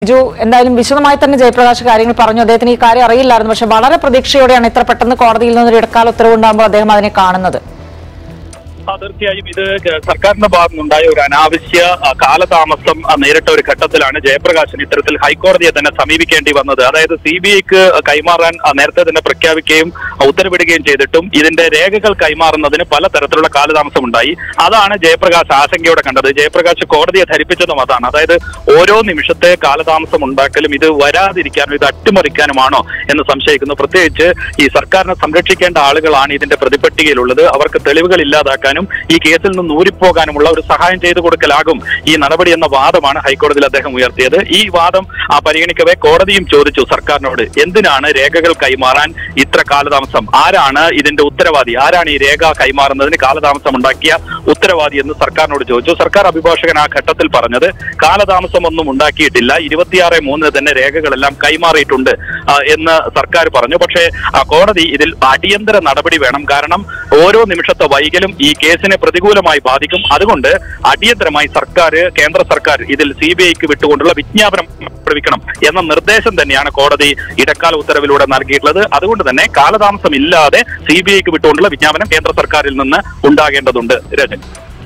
ബിജു എന്തായാലും വിശദമായി തന്നെ ജയപ്രകാശ് കാര്യങ്ങൾ പറഞ്ഞു അദ്ദേഹത്തിന് ഈ കാര്യം അറിയില്ലായിരുന്നു പക്ഷെ വളരെ പ്രതീക്ഷയോടെയാണ് ഇത്ര പെട്ടെന്ന് കോടതിയിൽ നിന്നൊരു ഇടക്കാല ഉത്തരവുണ്ടാകുമ്പോൾ അദ്ദേഹം അതിനെ കാണുന്നത് ആ, തീർച്ചയായും ഇത് ഗ- സർക്കാരിന്റെ ഭാഗത്തു നിന്നുണ്ടായ ഒരു അനാവശ്യ ആ, കാലതാമസം ആ, നേരിട്ട ഒരു ഘട്ടത്തിലാണ് ജയപ്രകാശൻ ഇത്തരത്തിൽ ഹൈക്കോടതിയെ തന്നെ സമീപിക്കേണ്ടി വന്നത് അതായത് സി ബി ഐക്ക് കൈമാറാൻ ആ, നേരത്തെ തന്നെ പ്രഖ്യാപിക്കുകയും ആ, ഉത്തരവിടുകയും ചെയ്തിട്ടും ഇതിന്റെ രേഖകൾ കൈമാറുന്നതിന് പലതരത്തിലുള്ള കാലതാമസം ഉണ്ടായി അതാണ് ജയപ്രകാശ് ആശങ്കയോടെ കണ്ടത് ജയപ്രകാശ് കോടതിയെ ധരിപ്പിച്ചതും അതാണ് അതായത് ഓരോ നിമിഷത്തെ കാലതാമസം ഉണ്ടാക്കലും ഇത് വരാതിരിക്കാനും ഇത് അട്ടിമറിക്കാനുമാണോ എന്ന് സംശയിക്കുന്നു പ്രത്യേകിച്ച് ഈ സർക്കാരിനെ സംരക്ഷിക്കേണ്ട ആളുകളാണ് ഇതിന്റെ പ്രതിപട്ടികയിലുള്ളത് അവർക്ക് തെളിവുകൾ ഇല്ലാതാക്കാനും ഈ കേസിൽ നിന്ന് ഊരിപ്പോകാനുമുള്ള ഒരു സഹായം ചെയ്തു കൊടുക്കലാകും ഈ നടപടി എന്ന വാദമാണ് ഹൈക്കോടതിയിൽ അദ്ദേഹം ഉയർത്തിയത് ഈ വാദം ആ പരിഗണിക്കവേ കോടതിയും ചോദിച്ചു സർക്കാരിനോട് എന്തിനാണ് രേഖകൾ കൈമാറാൻ ഇത്ര കാലതാമസം ആരാണ് ഇതിന്റെ ഉത്തരവാദി ആരാണ് ഈ രേഖ കൈമാറുന്നതിന് കാലതാമസം ഉണ്ടാക്കിയ ഉത്തരവാദി എന്ന് സർക്കാരിനോട് ചോദിച്ചു സർക്കാർ അഭിഭാഷകൻ ആ ഘട്ടത്തിൽ പറഞ്ഞത് കാലതാമസം ഒന്നും ഉണ്ടാക്കിയിട്ടില്ല ഇരുപത്തിയാറ് മൂന്നിന് തന്നെ രേഖകളെല്ലാം കൈമാറിയിട്ടുണ്ട് ആ, എന്ന് സർക്കാർ പറഞ്ഞു പക്ഷേ ആ, കോടതി ഇതിൽ അടിയന്തര നടപടി വേണം കാരണം ഓരോ നിമിഷത്തെ വൈകലും ഈ കേസിനെ പ്രതികൂലമായി ബാധിക്കും അതുകൊണ്ട് അടിയന്തരമായി സർക്കാർ കേന്ദ്ര സർക്കാർ ഇതിൽ സി ബി ഐക്ക് വിട്ടുകൊണ്ടുള്ള വിജ്ഞാപനം പുറപ്പെടുവിക്കണം എന്ന നിർദ്ദേശം തന്നെയാണ് കോടതി ഇടക്കാല ഉത്തരവിലൂടെ നൽകിയിട്ടുള്ളത് അതുകൊണ്ട് തന്നെ കാലതാമസം ഇല്ലാതെ സി ബി ഐക്ക് വിട്ടുകൊണ്ടുള്ള വിജ്ഞാപനം കേന്ദ്ര സർക്കാരിൽ നിന്ന് ഉണ്ടാകേണ്ടതുണ്ട് രജൻ